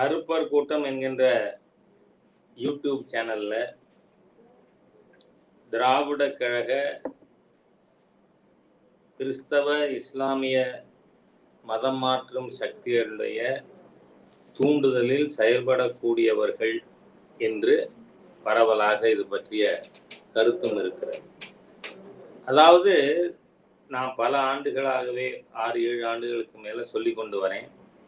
கருப்பர் கூட்டம் என்கின்ற யூடியூப் சேனல்ல திராவிட கழக கிறிஸ்தவ இஸ்லாமிய மதம் மாற்றும் சக்திகளுடைய தூண்டுதலில் செயல்படக்கூடியவர்கள் என்று பரவலாக இது பற்றிய கருத்தும் இருக்கிறது அதாவது நான் பல ஆண்டுகளாகவே ஆறு ஏழு ஆண்டுகளுக்கு மேல சொல்லி கொண்டு வரேன்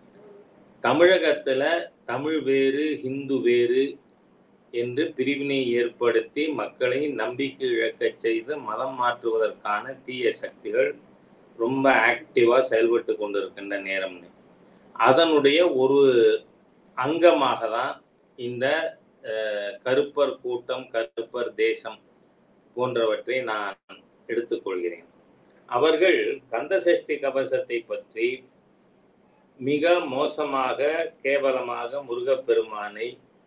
தமிழகத்துல தமிழ் வேறு ஹிந்து வேறு என்று பிரிவினை ஏற்படுத்தி மக்களை நம்பிக்கை இழக்கச் செய்து மதம் மாற்றுவதற்கான தீய சக்திகள் ரொம்ப ஆக்டிவா செயல்பட்டு கொண்டிருக்கின்ற நேரம்னு அதனுடைய ஒரு அங்கமாக தான் இந்த அஹ், கருப்பர் கூட்டம் கருப்பர் தேசம் போன்றவற்றை நான் எடுத்துக்கொள்கிறேன் அவர்கள் கந்தசஷ்டி கவசத்தை பற்றி மிக மோசமாக கேவலமாக முருகப்பெருமானை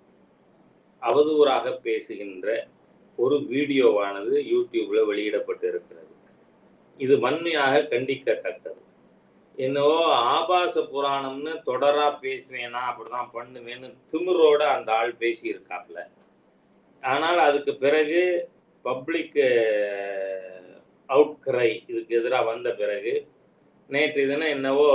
அவதூறாக பேசுகின்ற ஒரு வீடியோவானது யூடியூப்ல வெளியிடப்பட்டு இருக்கிறது இது வன்மையாக கண்டிக்கத்தக்கது என்னவோ ஆபாச புராணம்னு தொடரா பேசுவேனா அப்படிதான் பண்ணுவேன்னு திமிரோட அந்த ஆள் பேசியிருக்காப்ல ஆனால் அதுக்கு பிறகு பப்ளிக் அவுட்கிரை இதுக்கு எதிராக வந்த பிறகு நேற்று தினம் என்னவோ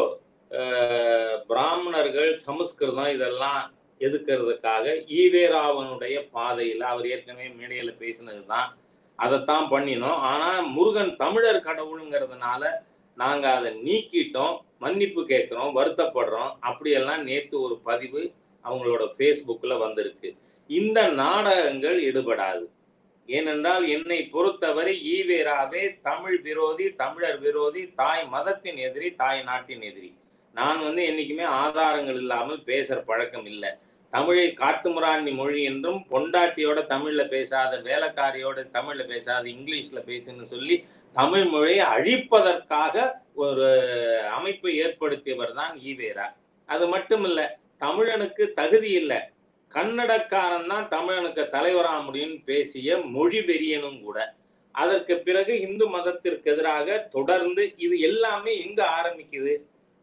அஹ், பிராமணர்கள் சமஸ்கிருதம் இதெல்லாம் எதுக்கிறதுக்காக ஈவேராவனுடைய பாதையில் அவர் ஏற்கனவே மேடையில் பேசினது தான் அதைத்தான் பண்ணினோம் ஆனால் முருகன் தமிழர் கடவுளுங்கிறதுனால நாங்கள் அதை நீக்கிட்டோம் மன்னிப்பு கேட்குறோம் வருத்தப்படுறோம் அப்படியெல்லாம் நேற்று ஒரு பதிவு அவங்களோட ஃபேஸ்புக்கில் வந்திருக்கு இந்த நாடகங்கள் எடுபடாது ஏனென்றால் என்னை பொறுத்தவரை ஈவேராவே தமிழ் விரோதி தமிழர் விரோதி தாய் மதத்தின் எதிரி தாய் நாட்டின் எதிரி நான் வந்து என்னைக்குமே ஆதாரங்கள் இல்லாமல் பேசுற பழக்கம் இல்லை தமிழை காட்டுமிராண்டி மொழி என்றும் பொண்டாட்டியோட தமிழ்ல பேசாத வேலைக்காரியோட தமிழ்ல பேசாத இங்கிலீஷ்ல பேசுன்னு சொல்லி தமிழ் மொழியை அழிப்பதற்காக ஒரு அமைப்பை ஏற்படுத்தியவர் தான் ஈவேரா அது மட்டும் இல்ல தமிழனுக்கு தகுதி இல்லை கன்னடக்காரன் தான் தமிழனுக்கு தலைவராக முடியும்னு பேசிய மொழி வெறியனும் கூட அதற்கு பிறகு இந்து மதத்திற்கு எதிராக தொடர்ந்து இது எல்லாமே எங்க ஆரம்பிக்குது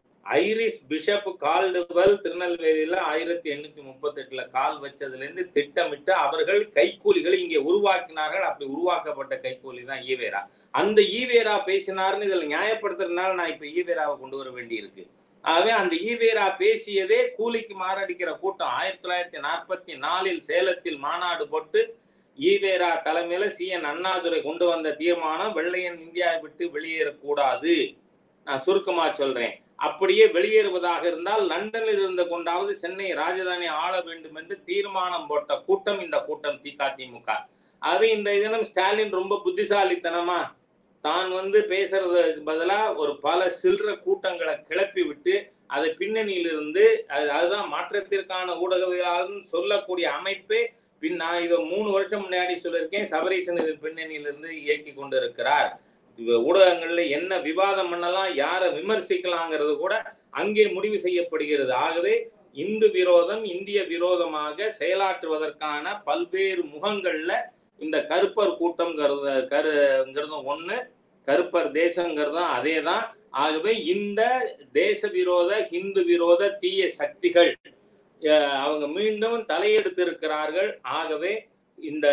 ஐரிஸ் பிஷப் கால்டுவெல் திருநெல்வேலியில ஆயிரத்தி எண்ணூத்தி முப்பத்தி எட்டுல கால் வச்சதுல இருந்து திட்டமிட்டு அவர்கள் கைக்கூலிகளை இங்கே உருவாக்கினார்கள் அப்படி உருவாக்கப்பட்ட கைக்கூலி தான் ஈவேரா அந்த ஈவேரா பேசினார்னு இதுல நியாயப்படுத்துறதுனால நான் இப்ப ஈவேராவை கொண்டு வர வேண்டி இருக்கு ஆகவே அந்த ஈவேரா பேசியதே கூலிக்கு மாரடிக்கிற கூட்டம் ஆயிரத்தி தொள்ளாயிரத்தி நாற்பத்தி நாலில் சேலத்தில் மாநாடு போட்டு ஈவேரா தலைமையில சி என் அண்ணாதுரை கொண்டு வந்த தீர்மானம் வெள்ளையன் இந்தியாவை விட்டு வெளியேறக்கூடாது நான் சுருக்கமா சொல்றேன் அப்படியே வெளியேறுவதாக இருந்தால் லண்டனில் இருந்து கொண்டாவது சென்னை ராஜதானி ஆள வேண்டும் என்று தீர்மானம் போட்ட கூட்டம் இந்த கூட்டம் திமுக ஆகவே இந்த தினம் ஸ்டாலின் ரொம்ப புத்திசாலித்தனமா தான் வந்து பேசுறதுக்கு பதிலா ஒரு பல சில்லற கூட்டங்களை கிளப்பி விட்டு அதை பின்னணியிலிருந்து அது அதுதான் மாற்றத்திற்கான ஊடகவியலாளர்னு சொல்லக்கூடிய அமைப்பே பின் நான் இதை மூணு வருஷம் முன்னாடி சொல்லியிருக்கேன் சபரீசன் இது பின்னணியிலிருந்து இயக்கி கொண்டிருக்கிறார் இது ஊடகங்கள்ல என்ன விவாதம் பண்ணலாம் யாரை விமர்சிக்கலாங்கிறது கூட அங்கே முடிவு செய்யப்படுகிறது ஆகவே இந்து விரோதம் இந்திய விரோதமாக செயலாற்றுவதற்கான பல்வேறு முகங்கள்ல இந்த கருப்பர் கூட்டம்ங்கிறது கருங்கிறதும் ஒண்ணு கருப்பர் தேசங்கிறதும் அதே தான் ஆகவே இந்த தேச விரோத ஹிந்து விரோத தீய சக்திகள் அஹ், அவங்க மீண்டும் தலையெடுத்து இருக்கிறார்கள் ஆகவே இந்த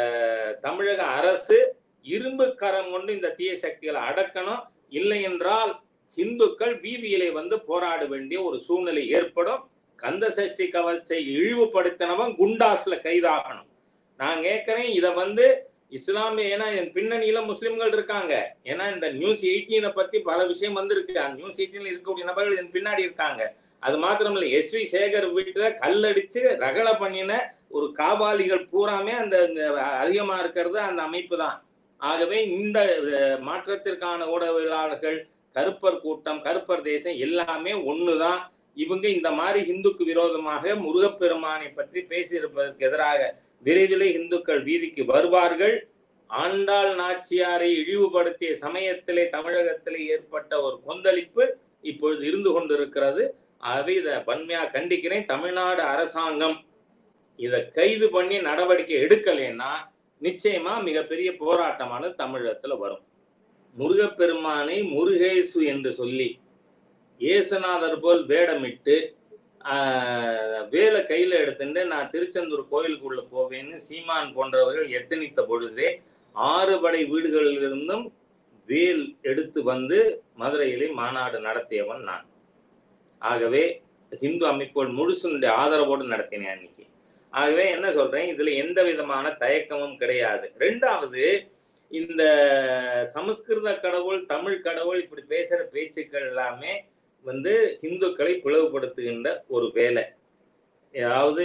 தமிழக அரசு இரும்பு கரம் கொண்டு இந்த தீய சக்திகளை அடக்கணும் இல்லை என்றால் இந்துக்கள் வீதியிலே வந்து போராட வேண்டிய ஒரு சூழ்நிலை ஏற்படும் கந்த சஷ்டி கவச்சை இழிவுபடுத்தினவன் குண்டாஸ்ல கைதாகணும் நான் கேட்கிறேன் இத வந்து இஸ்லாமிய ஏன்னா என் பின்னணியில முஸ்லிம்கள் இருக்காங்க ஏன்னா இந்த நியூஸ் எயிட்டீனை பத்தி பல விஷயம் வந்திருக்கு அந்த நியூஸ் எயிட்டீன்ல இருக்கக்கூடிய நபர்கள் என் பின்னாடி இருக்காங்க அது மாத்திரமில்ல எஸ் வி சேகர் வீட்டுல கல்லடிச்சு ரகலை பண்ணின ஒரு காபாலிகள் பூராமே அந்த இந்த அதிகமா இருக்கிறது அந்த அமைப்பு தான் ஆகவே இந்த அஹ், மாற்றத்திற்கான ஊடகவியலாளர்கள் கருப்பர் கூட்டம் கருப்பர் தேசம் எல்லாமே ஒண்ணுதான் இவங்க இந்த மாதிரி இந்துக்கு விரோதமாக முருகப்பெருமானை பற்றி பேசியிருப்பதற்கு எதிராக விரைவில் இந்துக்கள் வீதிக்கு வருவார்கள் ஆண்டாள் நாச்சியாரை இழிவுபடுத்திய சமயத்திலே தமிழகத்திலே ஏற்பட்ட ஒரு கொந்தளிப்பு இப்பொழுது இருந்து கொண்டிருக்கிறது ஆகவே இதை வன்மையா கண்டிக்கிறேன் தமிழ்நாடு அரசாங்கம் இதை கைது பண்ணி நடவடிக்கை எடுக்கலைன்னா நிச்சயமா மிகப்பெரிய போராட்டமானது தமிழகத்துல வரும் முருகப்பெருமானை முருகேசு என்று சொல்லி இயேசுநாதர் போல் வேடமிட்டு ஆஹ், வேலை கையில எடுத்துட்டு நான் திருச்செந்தூர் கோயிலுக்குள்ள போவேன்னு சீமான் போன்றவர்கள் எத்தனித்த பொழுதே ஆறு படை வீடுகளிலிருந்தும் வேல் எடுத்து வந்து மதுரையிலே மாநாடு நடத்தியவன் நான் ஆகவே ஹிந்து அமைப்புகள் முழுசுடைய ஆதரவோடு நடத்தினேன் அன்னைக்கு ஆகவே என்ன சொல்றேன் இதுல எந்த விதமான தயக்கமும் கிடையாது ரெண்டாவது இந்த சமஸ்கிருத கடவுள் தமிழ் கடவுள் இப்படி பேசுற பேச்சுக்கள் எல்லாமே வந்து இந்துக்களை பிளவுபடுத்துகின்ற ஒரு வேலை அதாவது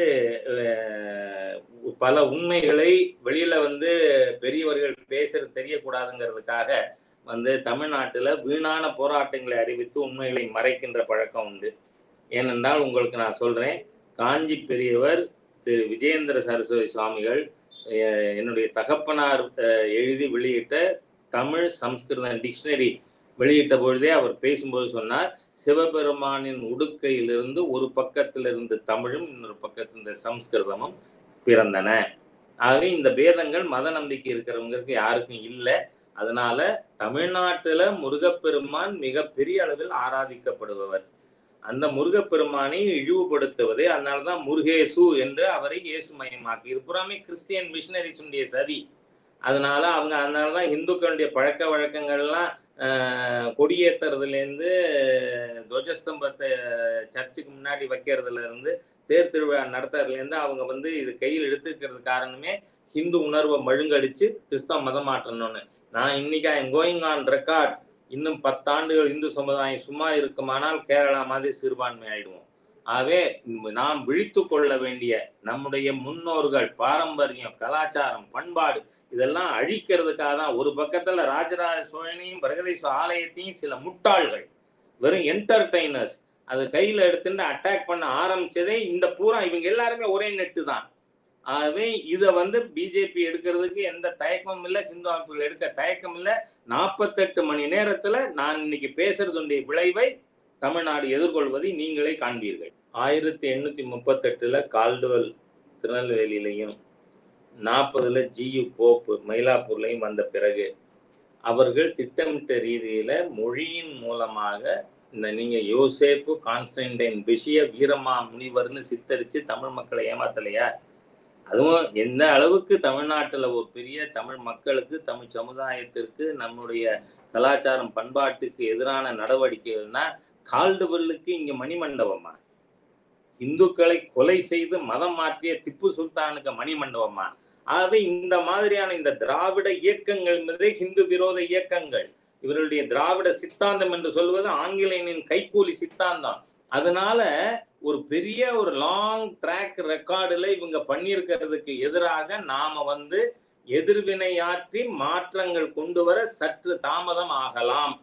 அஹ், பல உண்மைகளை வெளியில வந்து பெரியவர்கள் பேசுறது தெரியக்கூடாதுங்கிறதுக்காக வந்து தமிழ்நாட்டுல வீணான போராட்டங்களை அறிவித்து உண்மைகளை மறைக்கின்ற பழக்கம் உண்டு ஏனென்றால் உங்களுக்கு நான் சொல்றேன் காஞ்சி பெரியவர் திரு விஜயேந்திர சரஸ்வதி சுவாமிகள் அஹ், என்னுடைய தகப்பனார் அஹ், எழுதி வெளியிட்ட தமிழ் சம்ஸ்கிருதம் டிக்ஷனரி வெளியிட்ட பொழுதே அவர் பேசும்போது சொன்னார் சிவபெருமானின் உடுக்கையிலிருந்து ஒரு பக்கத்திலிருந்து தமிழும் இன்னொரு பக்கத்திலிருந்து சம்ஸ்கிருதமும் பிறந்தன ஆகவே இந்த பேதங்கள் மத நம்பிக்கை இருக்கிறவங்களுக்கு யாருக்கும் இல்லை அதனால தமிழ்நாட்டுல முருகப்பெருமான் மிக பெரிய அளவில் ஆராதிக்கப்படுபவர் அந்த முருகப்பெருமானை இழிவுபடுத்துவதே அதனாலதான் முருகேசு என்று அவரை இயேசுமயமாக்கி இது புறாமே கிறிஸ்டியன் மிஷினரிஸுடைய சதி அதனால அவங்க அதனாலதான் இந்துக்களுடைய பழக்க வழக்கங்கள்லாம் ஆஹ், கொடியேத்துறதுலேருந்து துவஜஸ்தம்பத்தை சர்ச்சுக்கு முன்னாடி வைக்கிறதுல இருந்து தேர் திருவிழா நடத்துறதுல இருந்து அவங்க வந்து இது கையில் எடுத்துக்கிறது காரணமே ஹிந்து உணர்வை மழுங்கடிச்சு கிறிஸ்தவ மதம் மாற்றணும்னு நான் இன்னைக்கு ஐ கோயிங் ஆன் ரெக்கார்ட் இன்னும் பத்தாண்டுகள் இந்து சமுதாயம் சும்மா இருக்குமானால் கேரளா மாதிரி சிறுபான்மை ஆயிடுவோம் ஆகவே நாம் விழித்து கொள்ள வேண்டிய நம்முடைய முன்னோர்கள் பாரம்பரியம் கலாச்சாரம் பண்பாடு இதெல்லாம் அழிக்கிறதுக்காக தான் ஒரு பக்கத்துல ராஜராஜ சோழனையும் பிரகதீஸ்வர ஆலயத்தையும் சில முட்டாள்கள் வெறும் என்டர்டைனர்ஸ் அது கையில எடுத்துட்டு அட்டாக் பண்ண ஆரம்பிச்சதே இந்த பூரா இவங்க எல்லாருமே ஒரே நெட்டு தான் ஆகவே இதை வந்து பிஜேபி எடுக்கிறதுக்கு எந்த தயக்கமும் இல்லை ஹிந்து அமைப்புகள் எடுக்க தயக்கம் இல்லை நாற்பத்தெட்டு மணி நேரத்துல நான் இன்னைக்கு பேசுறதுடைய விளைவை தமிழ்நாடு எதிர்கொள்வதை நீங்களே காண்பீர்கள் ஆயிரத்தி எண்ணூத்தி முப்பத்தெட்டுல கால்டுவல் திருநெல்வேலியிலையும் நாற்பதுல ஜியு போப்பு மயிலாப்பூர்லையும் வந்த பிறகு அவர்கள் திட்டமிட்ட ரீதியில மொழியின் மூலமாக இந்த நீங்க யோசேப்பு கான்ஸ்டன்டைன் பிஷிய வீரமா முனிவர்னு சித்தரிச்சு தமிழ் மக்களை ஏமாத்தலையா அதுவும் எந்த அளவுக்கு தமிழ்நாட்டுல ஒரு பெரிய தமிழ் மக்களுக்கு தமிழ் சமுதாயத்திற்கு நம்முடைய கலாச்சாரம் பண்பாட்டுக்கு எதிரான நடவடிக்கைகள்னா கால்டுவெல்லுக்கு இங்க மணிமண்டபமா இந்துக்களை கொலை செய்து மதம் மாற்றிய திப்பு சுல்தானுக்கு மணிமண்டபமா ஆகவே இந்த மாதிரியான இந்த திராவிட இயக்கங்கள் என்பதே ஹிந்து விரோத இயக்கங்கள் இவருடைய திராவிட சித்தாந்தம் என்று சொல்வது ஆங்கிலேயனின் கைக்கூலி சித்தாந்தம் அதனால ஒரு பெரிய ஒரு லாங் ட்ராக் ரெக்கார்டுல இவங்க பண்ணியிருக்கிறதுக்கு எதிராக நாம வந்து எதிர்வினையாற்றி மாற்றங்கள் கொண்டு வர சற்று தாமதம் ஆகலாம்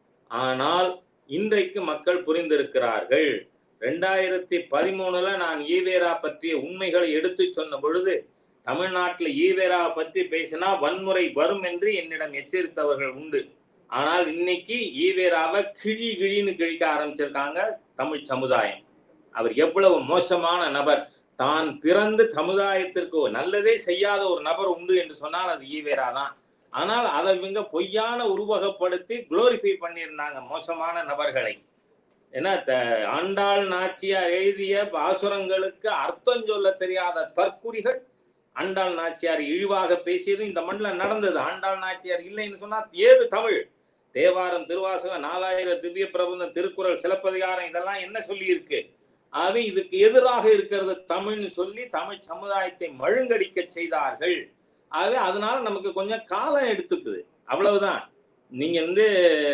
ஆனால் இன்றைக்கு மக்கள் புரிந்திருக்கிறார்கள் ரெண்டாயிரத்தி பதிமூணுல நான் ஈவேரா பற்றிய உண்மைகளை எடுத்து சொன்ன பொழுது தமிழ்நாட்டில் ஈவேரா பற்றி பேசினா வன்முறை வரும் என்று என்னிடம் எச்சரித்தவர்கள் உண்டு ஆனால் இன்னைக்கு ஈவேராவை கிழி கிழின்னு கிழிக்க ஆரம்பிச்சிருக்காங்க தமிழ் சமுதாயம் அவர் எவ்வளவு மோசமான நபர் தான் பிறந்து சமுதாயத்திற்கு நல்லதே செய்யாத ஒரு நபர் உண்டு என்று சொன்னால் அது ஈவேரா தான் ஆனால் அதை இவங்க பொய்யான உருவகப்படுத்தி குளோரிஃபை பண்ணியிருந்தாங்க மோசமான நபர்களை ஏன்னா ஆண்டாள் நாச்சியார் எழுதிய பாசுரங்களுக்கு அர்த்தம் சொல்ல தெரியாத தற்குறிகள் ஆண்டாள் நாச்சியார் இழிவாக பேசியது இந்த மண்ணில் நடந்தது ஆண்டாள் நாச்சியார் இல்லைன்னு சொன்னா ஏது தமிழ் தேவாரம் திருவாசகம் நாலாயிரம் திவ்ய பிரபந்தம் திருக்குறள் சிலப்பதிகாரம் இதெல்லாம் என்ன சொல்லி இருக்கு ஆகவே இதுக்கு எதிராக இருக்கிறது தமிழ்னு சொல்லி தமிழ் சமுதாயத்தை மழுங்கடிக்க செய்தார்கள் ஆகவே அதனால நமக்கு கொஞ்சம் காலம் எடுத்துக்குது அவ்வளவுதான் நீங்க வந்து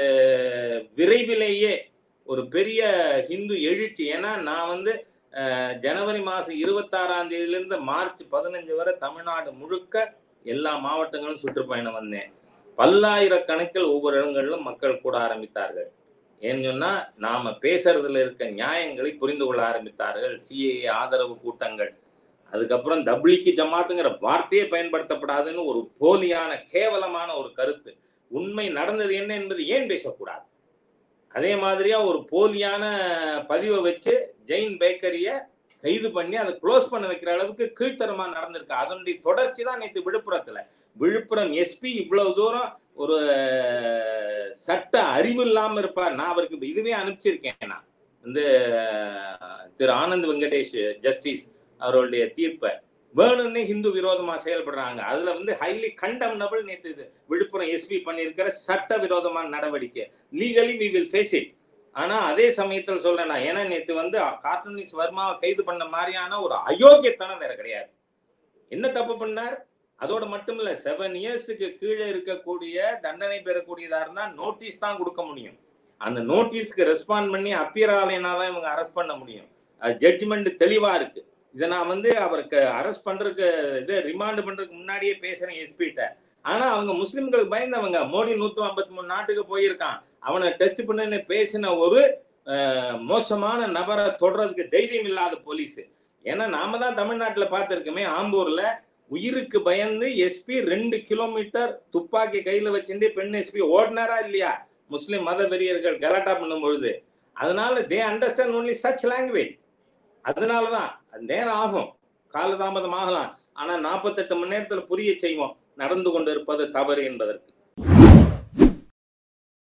விரைவிலேயே ஒரு பெரிய ஹிந்து எழுச்சி ஏன்னா நான் வந்து ஜனவரி மாசம் இருபத்தாறாம் தேதியிலிருந்து மார்ச் பதினஞ்சு வரை தமிழ்நாடு முழுக்க எல்லா மாவட்டங்களும் சுற்றுப்பயணம் வந்தேன் பல்லாயிரக்கணக்கில் ஒவ்வொரு இடங்களிலும் மக்கள் கூட ஆரம்பித்தார்கள் ஏன்னு சொன்னா நாம பேசுறதுல இருக்க நியாயங்களை புரிந்து கொள்ள ஆரம்பித்தார்கள் சிஏஏ ஆதரவு கூட்டங்கள் அதுக்கப்புறம் தப்ளிக்கு ஜமாத்துங்கிற வார்த்தையே பயன்படுத்தப்படாதுன்னு ஒரு போலியான கேவலமான ஒரு கருத்து உண்மை நடந்தது என்ன என்பது ஏன் பேசக்கூடாது அதே மாதிரியா ஒரு போலியான பதிவை வச்சு ஜெயின் பேக்கரிய கைது பண்ணி அதை க்ளோஸ் பண்ண வைக்கிற அளவுக்கு கீழ்த்தரமா நடந்திருக்கு அதனுடைய தொடர்ச்சி தான் நேற்று விழுப்புரத்துல விழுப்புரம் எஸ்பி இவ்வளவு தூரம் ஒரு சட்ட அறிவு இல்லாம இருப்பார் நான் அவருக்கு இதுவே அனுப்பிச்சிருக்கேன் நான் வந்து அஹ், திரு ஆனந்த் வெங்கடேஷ் ஜஸ்டிஸ் அவர்களுடைய தீர்ப்பை வேணும்னே ஹிந்து விரோதமா செயல்படுறாங்க அதுல வந்து ஹைலி கண்டம்னபிள் நேற்று இது விழுப்புரம் எஸ்பி பண்ணியிருக்கிற சட்ட விரோதமான நடவடிக்கை legally we will face it ஆனா அதே சமயத்தில் சொல்றேன் நான் ஏன்னா நேற்று வந்து கார்ட்டூனிஸ்ட் வர்மாவை கைது பண்ண மாதிரியான ஒரு அயோக்கியத்தனம் வேற கிடையாது என்ன தப்பு பண்ணார் அதோட மட்டும் இல்ல செவன் இயர்ஸுக்கு கீழே இருக்கக்கூடிய தண்டனை பெறக்கூடியதா இருந்தா நோட்டீஸ் தான் கொடுக்க முடியும் அந்த நோட்டீஸ்க்கு ரெஸ்பாண்ட் பண்ணி அப்பியர் ஆலைனா தான் இவங்க அரெஸ்ட் பண்ண முடியும் ஜட்ஜ்மெண்ட் தெளிவா இருக்கு இதை நான் வந்து அவருக்கு அரெஸ்ட் பண்றதுக்கு இது ரிமாண்ட் பண்றதுக்கு முன்னாடியே பேசுறேன் எஸ்பிட்ட ஆனா அவங்க முஸ்லிம்களுக்கு பயந்தவங்க மோடி நூத்தி ஐம்பத்தி மூணு நாட்டுக்கு போயிருக்கான் அவனை டெஸ்ட் பண்ணுன்னு பேசின ஒரு அஹ், மோசமான நபரை தொடர்றதுக்கு தைரியம் இல்லாத போலீஸ் ஏன்னா நாம தான் தமிழ்நாட்டுல பார்த்திருக்கோமே ஆம்பூர்ல உயிருக்கு பயந்து எஸ்பி ரெண்டு கிலோமீட்டர் துப்பாக்கி கையில வச்சிருந்து பெண் எஸ்பி ஓடினாரா இல்லையா முஸ்லிம் மத வெறியர்கள் கலாட்டா பண்ணும் பொழுது அதனால they understand only such language அதனாலதான் அது நேரம் ஆகும் காலதாமதம் ஆகலாம் ஆனா நாற்பத்தெட்டு மணி நேரத்துல புரிய செய்வோம் நடந்து கொண்டிருப்பது தவறு என்பதற்கு